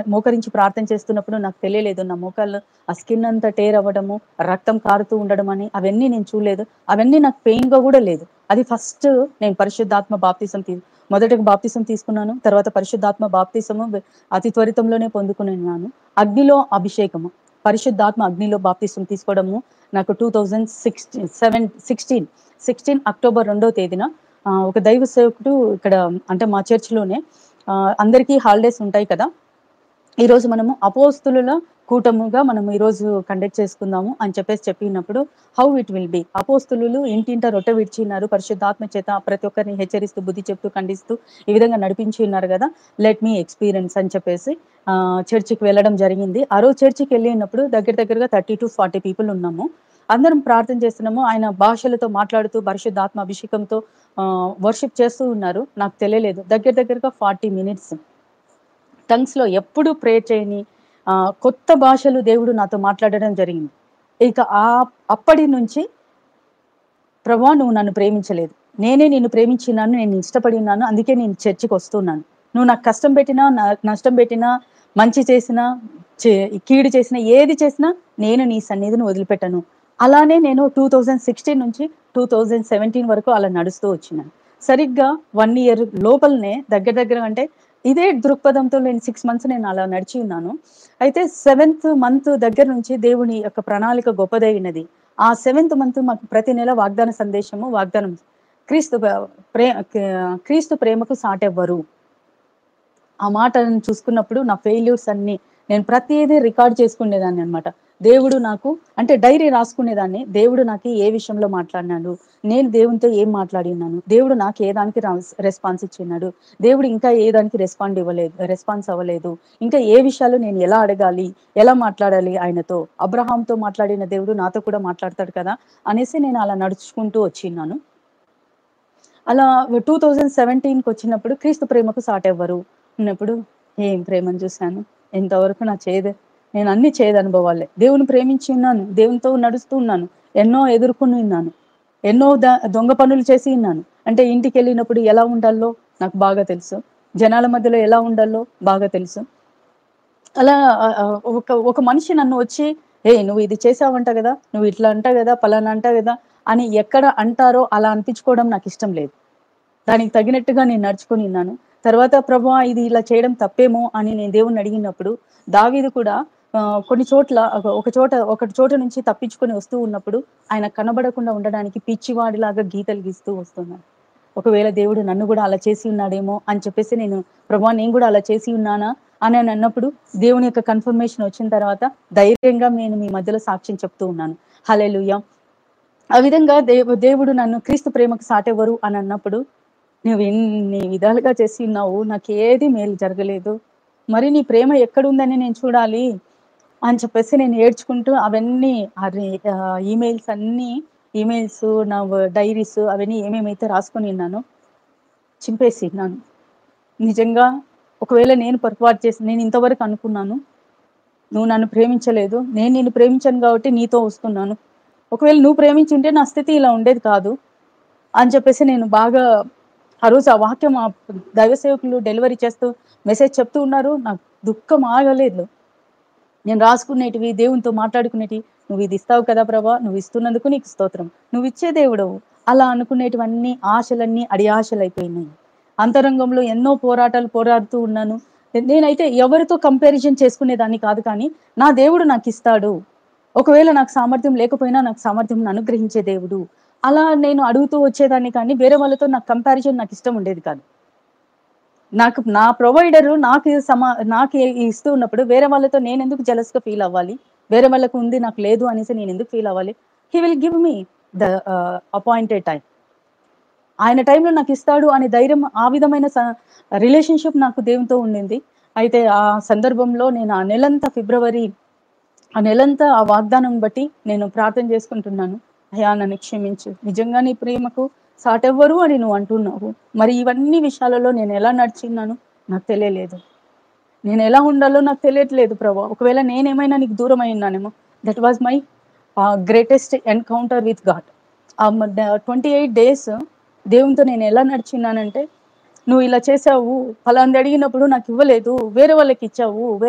మోకరించి ప్రార్థన చేస్తున్నప్పుడు నాకు తెలియలేదు నా మోకాళ్ళు ఆ స్కిన్ అంతా టేర్ అవ్వడము రక్తం కారుతూ ఉండడం అని అవన్నీ నేను చూడలేదు అవన్నీ నాకు పెయిన్ గా కూడా లేదు అది ఫస్ట్ నేను పరిశుద్ధాత్మ బాప్తిసం తీ మొదటగా బాప్తిసం తీసుకున్నాను తర్వాత పరిశుద్ధాత్మ బాప్తిసము అతి త్వరితంలోనే పొందుకున్నాను అగ్నిలో అభిషేకము పరిశుద్ధాత్మ అగ్నిలో బాప్తిసం తీసుకోవడము నాకు two thousand sixteen seven sixteen sixteen October రెండో తేదీన ఆ, ఒక దైవ సేవకుడు ఇక్కడ అంటే మా చర్చిలోనే ఆ, అందరికీ హాలిడేస్ ఉంటాయి కదా ఈ రోజు మనము అపోస్తుల కూటముగా మనం ఈ రోజు కండక్ట్ చేసుకుందాము అని చెప్పేసి చెప్పినప్పుడు హౌ ఇట్ విల్ బి అపోస్తులు ఇంటింట రొట్టె విడిచిన్నారు పరిశుద్ధాత్మ చేత ప్రతి ఒక్కరిని హెచ్చరిస్తూ బుద్ధి చెప్తూ ఖండిస్తూ ఈ విధంగా నడిపించి ఉన్నారు కదా లెట్ మీ ఎక్స్పీరియన్స్ అని చెప్పేసి ఆ, చర్చికి వెళ్ళడం జరిగింది ఆ రోజు చర్చికి వెళ్ళినప్పుడు దగ్గర దగ్గరగా థర్టీ టు ఫార్టీ పీపుల్ ఉన్నాము అందరం ప్రార్థన చేస్తున్నాము ఆయన భాషలతో మాట్లాడుతూ పరిశుద్ధాత్మ అభిషేకంతో వర్షిప్ చేస్తూ ఉన్నారు నాకు తెలియలేదు దగ్గర దగ్గరగా ఫార్టీ మినిట్స్ టంగ్స్ లో ఎప్పుడు ప్రే చేయని ఆ, కొత్త భాషలు దేవుడు నాతో మాట్లాడడం జరిగింది ఇక ఆ అప్పటి నుంచి ప్రభా నువ్వు నన్ను ప్రేమించలేదు నేనే నిన్ను ప్రేమించినాను నేను ఇష్టపడి ఉన్నాను అందుకే నేను చర్చికి వస్తున్నాను నువ్వు నాకు కష్టం పెట్టినా నాకు నష్టం పెట్టినా మంచి చేసినా చే- కీడు చేసినా ఏది చేసినా నేను నీ సన్నిధిని వదిలిపెట్టను అలానే నేను టూ థౌజండ్ సిక్స్టీన్ నుంచి టూ థౌజండ్ సెవెంటీన్ వరకు అలా నడుస్తూ వచ్చినాను సరిగ్గా వన్ ఇయర్ లోపలనే దగ్గర దగ్గర అంటే ఇదే దృక్పథంతో నేను సిక్స్ మంత్స్ నేను అలా నడిచి ఉన్నాను అయితే సెవెంత్ మంత్ దగ్గర నుంచి దేవుని యొక్క ప్రణాళిక గొప్పదైనది ఆ సెవెంత్ మంత్ మాకు ప్రతి నెల వాగ్దాన సందేశము వాగ్దానం క్రీస్తు ప్రే క్రీస్తు ప్రేమకు సాటెవ్వరు ఆ మాటను చూసుకున్నప్పుడు నా ఫెయిల్యూర్స్ అన్ని నేను ప్రతిదీ రికార్డ్ చేసుకునేదాన్ని అన్నమాట దేవుడు నాకు అంటే డైరీ రాసుకునేదాన్ని దేవుడు నాకు ఏ విషయంలో మాట్లాడినాడు నేను దేవునితో ఏం మాట్లాడి ఉన్నాను దేవుడు నాకు ఏ దానికి రెస్పాన్స్ ఇచ్చినాడు దేవుడు ఇంకా ఏ దానికి రెస్పాండ్ ఇవ్వలేదు రెస్పాన్స్ అవ్వలేదు ఇంకా ఏ విషయాలు నేను ఎలా అడగాలి ఎలా మాట్లాడాలి ఆయనతో అబ్రహాంతో మాట్లాడిన దేవుడు నాతో కూడా మాట్లాడతాడు కదా అనేసి నేను అలా నడుచుకుంటూ వచ్చిన్నాను అలా టూ థౌజండ్ సెవెంటీన్కి వచ్చినప్పుడు క్రీస్తు ప్రేమకు సాటెవ్వరు ఉన్నప్పుడు ఏం ప్రేమను చూశాను ఎంతవరకు నా చేదు నేను అన్ని చేదు అనుభవాలే దేవుని ప్రేమించి ఉన్నాను దేవునితో నడుస్తూ ఉన్నాను ఎన్నో ఎదుర్కొని ఉన్నాను ఎన్నో ద- దొంగ పనులు చేసి ఉన్నాను అంటే ఇంటికి వెళ్ళినప్పుడు ఎలా ఉండాలో నాకు బాగా తెలుసు జనాల మధ్యలో ఎలా ఉండాలో బాగా తెలుసు అలా ఆ, ఆ, ఒక ఒక మనిషి నన్ను వచ్చి ఏ నువ్వు ఇది చేసావంట కదా నువ్వు ఇట్లా అంట కదా పలానా అంట కదా అని ఎక్కడ అంటారో అలా అనిపించుకోవడం నాకు ఇష్టం లేదు దానికి తగినట్టుగా నేను నడుచుకొని ఉన్నాను తర్వాత ప్రభా ఇది ఇలా చేయడం తప్పేమో అని నేను దేవుణ్ణి అడిగినప్పుడు దావీదు కూడా ఆ, కొన్ని చోట్ల ఒక- ఒక చోట ఒక చోట నుంచి తప్పించుకొని వస్తూ ఉన్నప్పుడు ఆయన కనబడకుండా ఉండడానికి పిచ్చివాడిలాగా గీతలు గీస్తూ వస్తున్నాను ఒకవేళ దేవుడు నన్ను కూడా అలా చేసి ఉన్నాడేమో అని చెప్పేసి నేను ప్రభా నేను కూడా అలా చేసి ఉన్నానా అని అని అన్నప్పుడు దేవుని యొక్క కన్ఫర్మేషన్ వచ్చిన తర్వాత ధైర్యంగా నేను మీ మధ్యలో సాక్ష్యం చెప్తూ ఉన్నాను హల్లెలూయా ఆ విధంగా దేవు దేవుడు నన్ను క్రీస్తు ప్రేమకు సాటెవరు అని అన్నప్పుడు నువ్వు ఎన్ని విధాలుగా చేసి ఉన్నావు నాకు ఏది మేలు జరగలేదు మరి నీ ప్రేమ ఎక్కడుందని నేను చూడాలి అని చెప్పేసి నేను ఏడ్చుకుంటూ అవన్నీ ఈమెయిల్స్ అన్నీ ఈమెయిల్స్ నా డైరీస్ అవన్నీ ఏమేమైతే రాసుకొని ఉన్నానో చింపేసి ఉన్నాను నిజంగా ఒకవేళ నేను పొరపాటు చేసి నేను ఇంతవరకు అనుకున్నాను నువ్వు నన్ను ప్రేమించలేదు నేను నిన్ను ప్రేమించాను కాబట్టి నీతో వస్తున్నాను ఒకవేళ నువ్వు ప్రేమించుంటే నా స్థితి ఇలా ఉండేది కాదు అని చెప్పేసి నేను బాగా ఆ రోజు ఆ వాక్యం ఆ దైవ సేవకులు డెలివరీ చేస్తూ మెసేజ్ చెప్తూ ఉన్నారు నాకు దుఃఖం ఆగలేదు నేను రాసుకునేటివి దేవునితో మాట్లాడుకునేటివి నువ్వు ఇది ఇస్తావు కదా ప్రభా నువ్వు ఇస్తున్నందుకు నీకు స్తోత్రం నువ్వు ఇచ్చే దేవుడవు అలా అనుకునేటివన్నీ ఆశలన్నీ అడి ఆశలు అయిపోయినాయి అంతరంగంలో ఎన్నో పోరాటాలు పోరాడుతూ ఉన్నాను నేనైతే ఎవరితో కంపారిజన్ చేసుకునేదాన్ని కాదు కానీ నా దేవుడు నాకు ఇస్తాడు ఒకవేళ నాకు సామర్థ్యం లేకపోయినా నాకు సామర్థ్యం అనుగ్రహించే దేవుడు అలా నేను అడుగుతూ వచ్చేదాన్ని కానీ వేరే వాళ్ళతో నాకు కంపారిజన్ నాకు ఇష్టం ఉండేది కాదు నాకు నా ప్రొవైడర్ నాకు ఇది సమా నాకు ఇ- ఇస్తూ ఉన్నప్పుడు వేరే వాళ్ళతో నేను ఎందుకు jealous గా ఫీల్ అవ్వాలి వేరే వాళ్ళకు ఉంది నాకు లేదు అనేసి నేను ఎందుకు ఫీల్ అవ్వాలి he will give me the appointed time ఆయన టైంలో నాకు ఇస్తాడు అనే ధైర్యం ఆ విధమైన రిలేషన్షిప్ నాకు దేవునితో ఉండింది అయితే ఆ సందర్భంలో నేను ఆ నెలంతా ఫిబ్రవరి ఆ నెలంతా ఆ వాగ్దానం బట్టి నేను ప్రార్థన చేసుకుంటున్నాను అయ్యా నన్ను క్షమించు నిజంగా నీ ప్రేమకు సాటెవ్వరు అని నువ్వు అంటున్నావు మరి ఇవన్నీ విషయాలలో నేను ఎలా నడిచిన్నాను నాకు తెలియలేదు నేను ఎలా ఉండాలో నాకు తెలియట్లేదు ప్రభా ఒకవేళ నేనేమైనా నీకు దూరం అయినానేమో that was my greatest encounter with God ఆ ట్వంటీ ఎయిట్ డేస్ దేవునితో నేను ఎలా నడిచిన్నానంటే నువ్వు ఇలా చేసావు ఫలాంది అడిగినప్పుడు నాకు ఇవ్వలేదు వేరే వాళ్ళకి ఇచ్చావు